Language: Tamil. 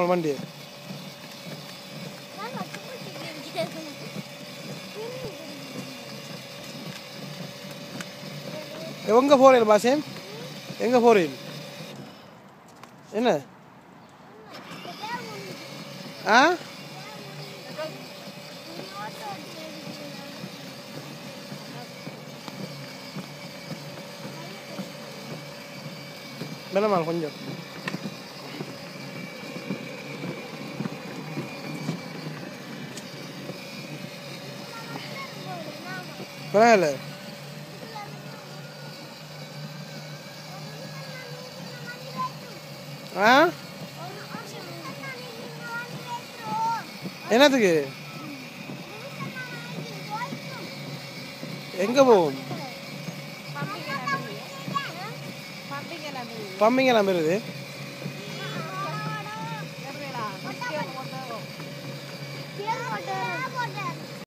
போகிறோம் வண்டி எங்கே போகிறீங்க பாசியம் எங்கே போகிறீங்க என்ன ஆ மெல்லமா கொஞ்சம் பரவாயில்ல ஆ என்னத்துக்கு எங்கே போவோம் பம்பிங் எல்லாம் வருது